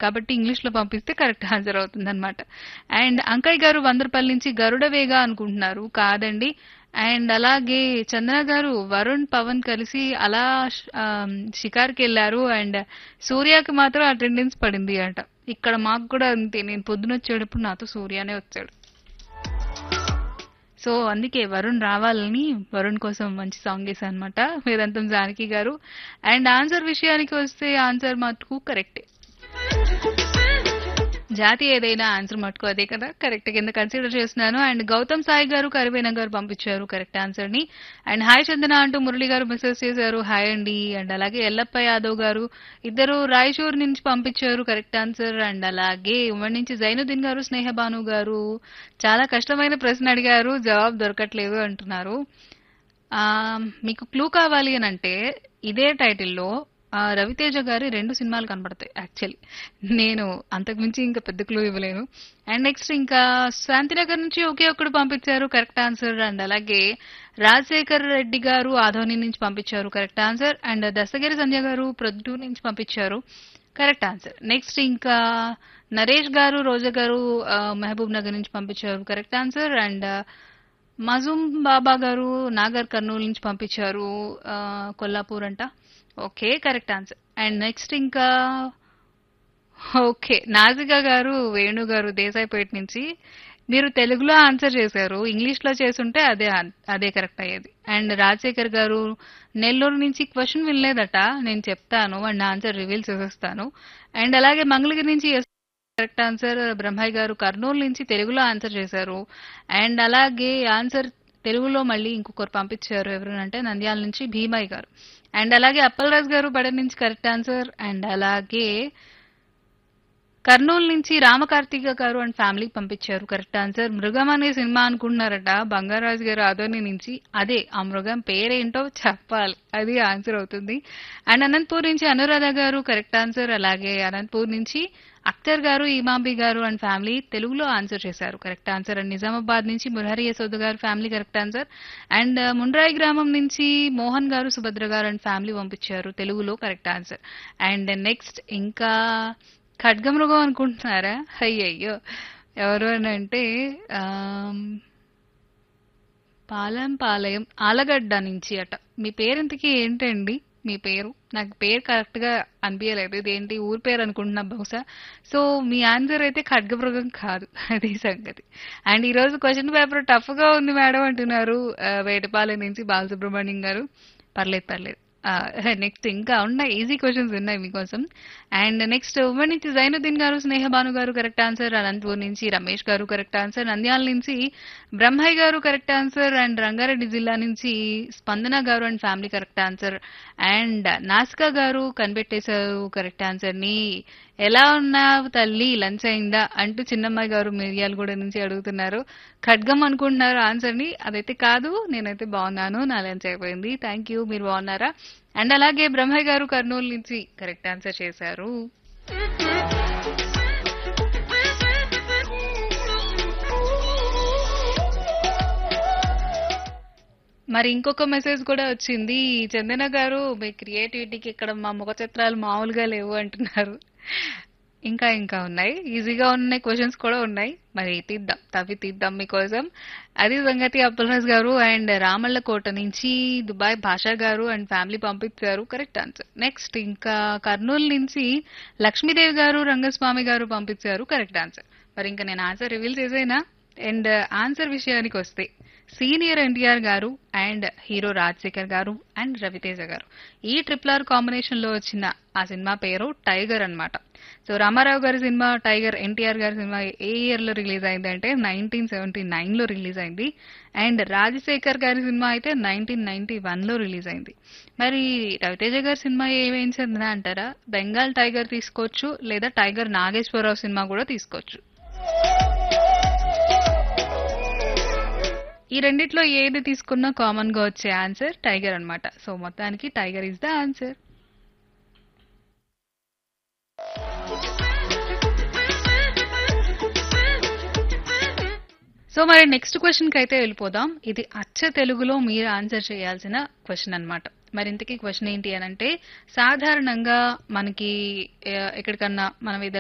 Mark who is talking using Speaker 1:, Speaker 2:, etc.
Speaker 1: కాబట్టి ఇంగ్లీష్ లో పంపిస్తే కరెక్ట్ ఆన్సర్ అవుతుంది అనమాట అండ్ అంకయ్య గారు వందరపల్లి నుంచి గరుడ వేగ అనుకుంటున్నారు కాదండి అండ్ అలాగే చందన గారు వరుణ్ పవన్ కలిసి అలా ఆ, షికార్కి వెళ్ళారు అండ్ సూర్యకి మాత్రం అటెండెన్స్ పడింది అంట ఇక్కడ మాకు కూడా అంతే నేను పొద్దున వచ్చేటప్పుడు నాతో సూర్యనే వచ్చాడు సో అందుకే వరుణ్ రావాలని వరుణ్ కోసం మంచి సాంగ్ వేసా అనమాట వేదాంతం జానకి గారు అండ్ ఆన్సర్ విషయానికి వస్తే ఆన్సర్ మటుకు కరెక్టే జాతి ఏదైనా ఆన్సర్ మటుకు అదే కదా కరెక్ట్ కింద కన్సిడర్ చేస్తున్నాను అండ్ గౌతమ్ సాయి గారు కరివేన గారు పంపించారు కరెక్ట్ ఆన్సర్ ని అండ్ హాయ్ చందన అంటూ మురళి గారు మెసేజ్ చేశారు హాయ్ అండి అండ్ అలాగే ఎల్లప్ప యాదవ్ గారు ఇద్దరు రాయచూర్ నుంచి పంపించారు కరెక్ట్ ఆన్సర్ అండ్ అలాగే ఉమ్మడి నుంచి జైనుద్దీన్ గారు స్నేహ భాను గారు చాలా కష్టమైన ప్రశ్న అడిగారు జవాబు దొరకట్లేదు అంటున్నారు ఆ, మీకు క్లూ కావాలి అని అంటే ఇదే టైటిల్లో ఆ, రవితేజ గారి రెండు సినిమాలు కనబడతాయి యాక్చువల్లీ నేను అంతకుమించి ఇంకా పెద్ద క్లూ ఇవ్వలేను అండ్ నెక్స్ట్ ఇంకా శాంతినగర్ నుంచి ఒకే ఒక్కడు పంపించారు కరెక్ట్ ఆన్సర్ అండ్ అలాగే రాజశేఖర్ రెడ్డి గారు ఆధోని నుంచి పంపించారు correct answer and Dastagiri Sandhya garu ప్రొద్దు నుంచి పంపించారు కరెక్ట్ ఆన్సర్ నెక్స్ట్ ఇంకా నరేష్ గారు రోజా గారు ఆ, మహబూబ్ నగర్ నుంచి పంపించారు correct answer and Majoom Baba garu Nagar Kurnool నుంచి పంపించారు ఆ, కొల్లాపూర్ అంట okay correct answer and next ఇంకా ఓకే నాజికా గారు వేణు గారు దేశాయిపేట నుంచి మీరు తెలుగులో ఆన్సర్ చేశారు ఇంగ్లీష్ లో చేసుంటే అదే ఆన్- అదే కరెక్ట్ అయ్యేది అండ్ రాజశేఖర్ గారు నెల్లూరు నుంచి క్వశ్చన్ వినలేదట నేను చెప్తాను అండ్ ఆన్సర్ రివీల్ చేసేస్తాను అండ్ అలాగే మంగళగిరి నుంచి ఎస్ కరెక్ట్ ఆన్సర్ బ్రహ్మయ్య గారు కర్నూలు నుంచి తెలుగులో ఆన్సర్ చేశారు అండ్ అలాగే ఆన్సర్ తెలుగులో మళ్ళీ ఇంకొకరు పంపించారు ఎవరంటే నంద్యాల నుంచి భీమయ్య గారు అండ్ అలాగే అప్పలరాజు గారు బడ నుంచి కరెక్ట్ ఆన్సర్ అండ్ అలాగే కర్నూలు నుంచి రామకార్తిక గారు అండ్ ఫ్యామిలీ పంపించారు కరెక్ట్ ఆన్సర్ మృగం అనే సినిమా అనుకుంటున్నారట బంగారాజు గారు ఆదోని నుంచి అదే ఆ మృగం పేరేంటో చెప్పాలి అది ఆన్సర్ అవుతుంది అండ్ అనంతపూర్ నుంచి అనురాధ గారు కరెక్ట్ ఆన్సర్ అలాగే అనంతపూర్ నుంచి అఖ్తర్ గారు ఇమాంబి గారు అండ్ ఫ్యామిలీ తెలుగులో ఆన్సర్ చేశారు కరెక్ట్ ఆన్సర్ అండ్ నిజామాబాద్ నుంచి మురహరి యశోద్ గారు family correct answer and Mundrai గ్రామం నుంచి మోహన్ గారు సుభద్ర గారు అండ్ ఫ్యామిలీ పంపించారు తెలుగులో కరెక్ట్ ఆన్సర్ అండ్ నెక్స్ట్ ఇంకా ఖడ్గమృగం అనుకుంటున్నారా అయ్యయ్యో ఎవరు అని అంటే ఆమ్, పాలెం పాలయం ఆలగడ్డ నుంచి అట మీ పేరెంతకి ఏంటండి మీ పేరు నాకు పేరు కరెక్ట్ గా అనిపించలేదు ఇదేంటి ఊరి పేరు అనుకుంటున్నా బహుశా సో మీ ఆన్సర్ అయితే ఖడ్గమృగం కాదు అది సంగతి అండ్ ఈ రోజు క్వశ్చన్ పేపర్ టఫ్ గా ఉంది మేడం అంటున్నారు ఆ, వేటపాలెం నుంచి బాలసుబ్రహ్మణ్యం గారు పర్లేదు పర్లేదు నెక్స్ట్ ఇంకా ఉన్నాయి ఈజీ క్వశ్చన్స్ ఉన్నాయి మీకోసం అండ్ నెక్స్ట్ ఉమ్మడి నుంచి జైనుద్దీన్ గారు స్నేహ భాను గారు కరెక్ట్ ఆన్సర్ అనంతపూర్ నుంచి రమేష్ గారు కరెక్ట్ ఆన్సర్ నంద్యాల నుంచి బ్రహ్మయ్య గారు కరెక్ట్ ఆన్సర్ అండ్ రంగారెడ్డి జిల్లా నుంచి స్పందన గారు and family correct answer and Nasika గారు కనిపెట్టేశారు కరెక్ట్ ఆన్సర్ ని ఎలా ఉన్నావు తల్లి లంచ్ అయిందా అంటూ చిన్నమ్మాయి గారు మిరియాలు కూడా నుంచి అడుగుతున్నారు ఖడ్గం అనుకుంటున్నారు ఆన్సర్ ని అదైతే కాదు నేనైతే బాగున్నాను నా లంచ్ అయిపోయింది థ్యాంక్ యూ మీరు బాగున్నారా అండ్ అలాగే బ్రహ్మయ్య గారు కర్నూలు నుంచి కరెక్ట్ ఆన్సర్ చేశారు మరి ఇంకొక మెసేజ్ కూడా వచ్చింది చందన గారు మీ క్రియేటివిటీకి ఇక్కడ మా ముఖ చిత్రాలు మామూలుగా లేవు అంటున్నారు ఇంకా ఇంకా ఉన్నాయి ఈజీగా ఉన్న క్వశ్చన్స్ కూడా ఉన్నాయి మరి తీద్దాం తవ్వి తీద్దాం మీకోసం అది సంగతి అప్పలరాజ్ గారు అండ్ రామళ్ళకోట నుంచి దుబాయ్ భాషా గారు అండ్ ఫ్యామిలీ పంపించారు కరెక్ట్ ఆన్సర్ నెక్స్ట్ ఇంకా కర్నూలు నుంచి లక్ష్మీదేవి గారు రంగస్వామి గారు పంపించారు కరెక్ట్ ఆన్సర్ మరి ఇంకా నేను ఆన్సర్ రివీల్ చేసేనా అండ్ ఆన్సర్ విషయానికి వస్తే సీనియర్ ఎన్టీఆర్ గారు అండ్ హీరో రాజశేఖర్ గారు అండ్ రవితేజ గారు ఈ ట్రిపుల్ ఆర్ కాంబినేషన్ లో వచ్చిన ఆ సినిమా పేరు టైగర్ అన్నమాట సో రామారావు గారి సినిమా టైగర్ ఎన్టీఆర్ గారి సినిమా ఏ ఇయర్ లో రిలీజ్ అయింది అంటే నైన్టీన్ సెవెంటీ నైన్ లో రిలీజ్ అయింది అండ్ రాజశేఖర్ గారి సినిమా అయితే నైన్టీన్ నైన్టీ వన్ లో రిలీజ్ అయింది మరి రవితేజ గారి సినిమా ఏమేం చెందిన అంటారా బెంగాల్ టైగర్ తీసుకోవచ్చు లేదా టైగర్ నాగేశ్వరరావు సినిమా కూడా తీసుకోవచ్చు ఈ రెండిట్లో ఏది తీసుకున్నా కామన్ గా వచ్చే ఆన్సర్ టైగర్ అన్నమాట సో మొత్తానికి Tiger is the answer so మరి నెక్స్ట్ క్వశ్చన్ కి అయితే వెళ్ళిపోదాం ఇది అచ్చ తెలుగులో మీరు ఆన్సర్ చేయాల్సిన క్వశ్చన్ అన్నమాట మరి ఇంతకీ క్వశ్చన్ ఏంటి అని అంటే సాధారణంగా మనకి ఆ, ఎక్కడికన్నా మనం ఏదైనా